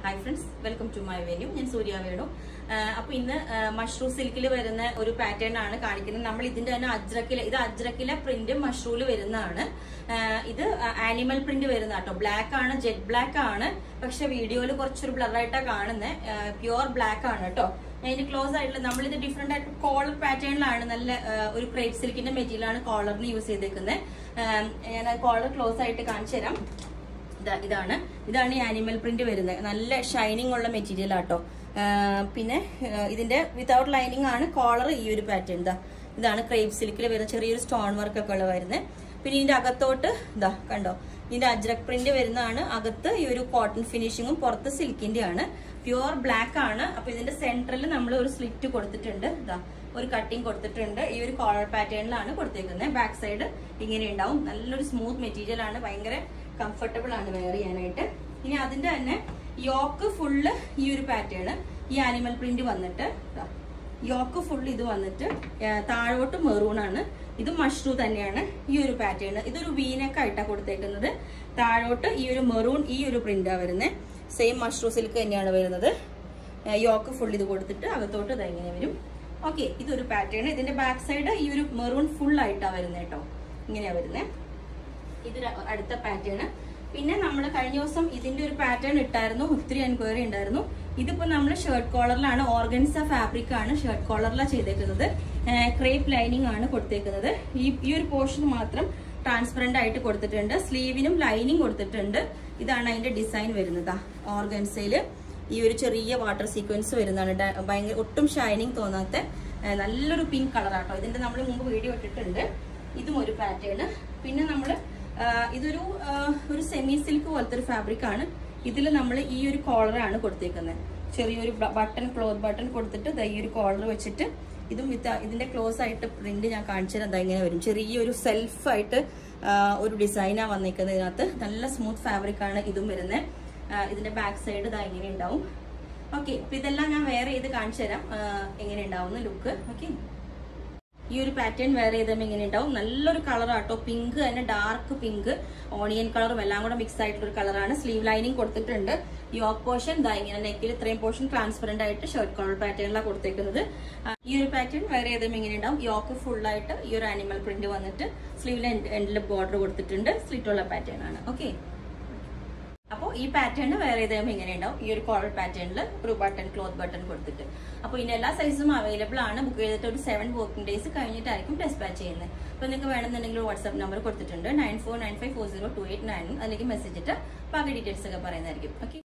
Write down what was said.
hi friends welcome to my venue ഞാൻ സൂര്യ വേണു അപ്പൊ ഇന്ന് മഷ്റൂം സിൽക്കിൽ വരുന്ന ഒരു പാറ്റേൺ ആണ് കാണിക്കുന്നത് നമ്മൾ ഇതിന്റെ തന്നെ അജ്രക്കിലെ ഇത് അജ്രക്കിലെ പ്രിന്റ് മഷ്റൂമിൽ വരുന്നതാണ് ആ, ഇത് ആനിമൽ പ്രിന്റ് വരുന്ന കേട്ടോ ബ്ലാക്ക് ആണ് ജെറ്റ് ബ്ലാക്ക് ആണ് പക്ഷെ വീഡിയോയിൽ കുറച്ചൊരു ബ്ലർ ആയിട്ടാണ് കാണുന്നത് പ്യുവർ ബ്ലാക്ക് ആണ് കേട്ടോ അതിന് ക്ലോസ് ആയിട്ടുള്ള നമ്മളിത് ഡിഫറെന്റ് ആയിട്ട് കോളർ പാറ്റേണിലാണ് നല്ല ആ, ഒരു ക്രേപ്പ് സിൽക്കിന്റെ മെറ്റീരിയൽ ആണ് കോളറിന് യൂസ് ചെയ്തേക്കുന്നത് ഞാൻ കോളർ ക്ലോസ് ആയിട്ട് കാണിച്ചു തരാം ഇതാ ഇതാണ് ഇതാണ് ഈ ആനിമൽ പ്രിന്റ് വരുന്നത് നല്ല ഷൈനിങ് ഉള്ള മെറ്റീരിയൽ ആട്ടോ പിന്നെ ആ, ഇതിന്റെ വിതൗട്ട് ലൈനിങ് ആണ് കോളർ ഈ ഒരു പാറ്റേൺ ഇതാ ഇതാണ് ക്രേപ്പ് സിൽക്കിൽ വരുന്ന ചെറിയൊരു സ്റ്റോൺ വർക്ക് ഒക്കെ ഉള്ള വരുന്നത് പിന്നെ ഇതിന്റെ അകത്തോട്ട് ഇതാ കണ്ടോ ഇതിന്റെ അജ്രക് പ്രിന്റ് വരുന്നതാണ് അകത്ത് ഈ ഒരു കോട്ടൺ ഫിനിഷിങ്ങും പുറത്ത് സിൽക്കിന്റെ ആണ് പ്യുവർ ബ്ലാക്ക് ആണ് അപ്പൊ ഇതിന്റെ സെന്ററിൽ നമ്മൾ ഒരു സ്ലിറ്റ് കൊടുത്തിട്ടുണ്ട് ഇതാ ഒരു കട്ടിങ് കൊടുത്തിട്ടുണ്ട് ഈ ഒരു കോളർ പാറ്റേണിലാണ് കൊടുത്തേക്കുന്നത് ബാക്ക് സൈഡ് ഇങ്ങനെ ഉണ്ടാവും നല്ലൊരു സ്മൂത്ത് മെറ്റീരിയൽ ആണ് ഭയങ്കര കംഫർട്ടബിൾ ആണ് വെയർ ചെയ്യാനായിട്ട് ഇനി അതിന്റെ തന്നെ യോക്ക് ഫുള്ള് ഈ ഒരു പാറ്റേൺ ഈ ആനിമൽ പ്രിന്റ് വന്നിട്ട് ദാ, യോക്ക് ഫുൾ ഇത് വന്നിട്ട് ആ, താഴോട്ട് മെറൂൺ ആണ് ഇത് മഷ്റൂ തന്നെയാണ് ഈ ഒരു പാറ്റേൺ ഇതൊരു വീനൊക്കെ ആയിട്ടാണ് കൊടുത്തേക്കുന്നത് താഴോട്ട് ഈ ഒരു മെറൂൺ ഈ ഒരു പ്രിന്റാ വരുന്നത് സെയിം മഷ്റൂ സിൽക്ക് തന്നെയാണ് വരുന്നത് യോക്ക് ഫുൾ ഇത് കൊടുത്തിട്ട് അകത്തോട്ട് ഇത് ഇങ്ങനെ വരും ഓക്കെ ഇതൊരു പാറ്റേൺ ഇതിന്റെ ബാക്ക് സൈഡ് ഈ ഒരു മെറൂൺ ഫുൾ ആയിട്ടാണ് വരുന്നത് കേട്ടോ ഇങ്ങനെയാ വരുന്നത് ഇത് അടുത്ത പാറ്റേൺ പിന്നെ നമ്മൾ കഴിഞ്ഞ ദിവസം ഇതിന്റെ ഒരു പാറ്റേൺ ഇട്ടായിരുന്നു ഒത്തിരി എൻക്വയറി ഉണ്ടായിരുന്നു ഇതിപ്പോ നമ്മൾ ഷർട്ട് കോളറിലാണ് ഓർഗൻസ ഫാബ്രിക് ആണ് ഷർട്ട് കോളറിലാണ് ചെയ്തേക്കുന്നത് ക്രേപ്പ് ലൈനിങ് ആണ് കൊടുത്തേക്കുന്നത് ഈ ഈ ഒരു പോർഷൻ മാത്രം ട്രാൻസ്പെറന്റ് ആയിട്ട് കൊടുത്തിട്ടുണ്ട് സ്ലീവിനും ലൈനിങ് കൊടുത്തിട്ടുണ്ട് ഇതാണ് അതിന്റെ ഡിസൈൻ വരുന്നത് ഓർഗൻസയില് ഈ ഒരു ചെറിയ വാട്ടർ സീക്വൻസ് വരുന്നതാണ് ഡ- ഭയങ്കര ഒട്ടും ഷൈനിങ് തോന്നാത്ത ആ, നല്ലൊരു പിങ്ക് കളറാട്ടോ ഇതിന്റെ നമ്മൾ മുമ്പ് വീഡിയോ ഇട്ടിട്ടുണ്ട് ഇതും ഒരു പാറ്റേൺ പിന്നെ നമ്മൾ ഇതൊരു ആ, ഒരു സെമി സിൽക്ക് പോലത്തെ ഒരു ഫാബ്രിക് ആണ് ഇതിൽ നമ്മൾ ഈ ഒരു കോളറാണ് കൊടുത്തേക്കുന്നത് ചെറിയൊരു ബട്ടൺ ക്ലോത്ത് ബട്ടൺ കൊടുത്തിട്ട് ദാ ഈ ഒരു കോളർ വെച്ചിട്ട് ഇതും വിത്ത് ഇതിന്റെ ക്ലോസ് ആയിട്ട് പ്രിന്റ് ഞാൻ കാണിച്ചു തരാം ദാ ഇങ്ങനെ വരും ചെറിയൊരു സെൽഫ് ആയിട്ട് ആ, ഒരു ഡിസൈനാണ് വന്നേക്കുന്നത് ഇതിനകത്ത് നല്ല സ്മൂത്ത് ഫാബ്രിക് ആണ് ഇതും വരുന്നത് ഇതിന്റെ ബാക്ക് സൈഡ് ഇതാ ഇങ്ങനെ ഉണ്ടാവും ഓക്കെ അപ്പൊ ഇതെല്ലാം ഞാൻ വേറെ ചെയ്ത് കാണിച്ചു തരാം ആ, എങ്ങനെ ഉണ്ടാവുന്ന ലുക്ക് ഓക്കെ ഈ ഒരു പാറ്റേൺ വേറെ ചെയ്തുമ്പോൾ ഇങ്ങനെ ഉണ്ടാവും നല്ലൊരു കളർ ആട്ടോ പിങ്ക് തന്നെ ഡാർക്ക് പിങ്ക് ഓണിയൻ കളറും എല്ലാം കൂടെ മിക്സ് ആയിട്ടുള്ള ഒരു കളറാണ് സ്ലീവ് ലൈനിങ് കൊടുത്തിട്ടുണ്ട് യോക്ക് പോർഷൻ ദാ ഇങ്ങനെ നെക്കിൽ ഇത്രയും പോർഷൻ ട്രാൻസ്പെറന്റ് ആയിട്ട് ഷർട്ട് കളർ പാറ്റേണിലാണ് കൊടുത്തേക്കുന്നത് ആ, ഈ ഒരു പാറ്റേൺ വേറെ ചെയ്തുമ്പോൾ ഇങ്ങനെ ഉണ്ടാവും യോക്ക് ഫുൾ ആയിട്ട് ഈ ഒരു ആനിമൽ പ്രിന്റ് വന്നിട്ട് സ്ലീവിലെ എൻഡിൽ ബോർഡർ കൊടുത്തിട്ടുണ്ട് സ്ലിറ്റ് ഉള്ള പാറ്റേൺ ആണ് ഓക്കെ അപ്പോൾ ഈ പാറ്റേൺ വേറെ ഏതാകുമ്പോൾ ഇങ്ങനെ ഉണ്ടാവും ഈ ഒരു കോളർ പാറ്റേണിൽ ഒരു ബട്ടൺ ക്ലോത്ത് ബട്ടൺ കൊടുത്തിട്ട് അപ്പോൾ ഇതിന്റെ എല്ലാ സൈസും അവൈലബിൾ ആണ് ബുക്ക് ചെയ്തിട്ട് ഒരു സെവൻ വർക്കിംഗ് ഡേയ്സ് കഴിഞ്ഞിട്ടായിരിക്കും ഡെസ്പാച്ച് ചെയ്യുന്നത് അപ്പോൾ നിങ്ങൾക്ക് വേണമെന്നുണ്ടെങ്കിൽ വാട്സ്ആപ്പ് നമ്പർ കൊടുത്തിട്ടുണ്ട് nine four nine five four zero two eight nine അതിലേക്ക് മെസ്സേജ് ഇട്ട് ബാക്കി ഡീറ്റെയിൽസ് ഒക്കെ പറയുന്നതായിരിക്കും ഓക്കെ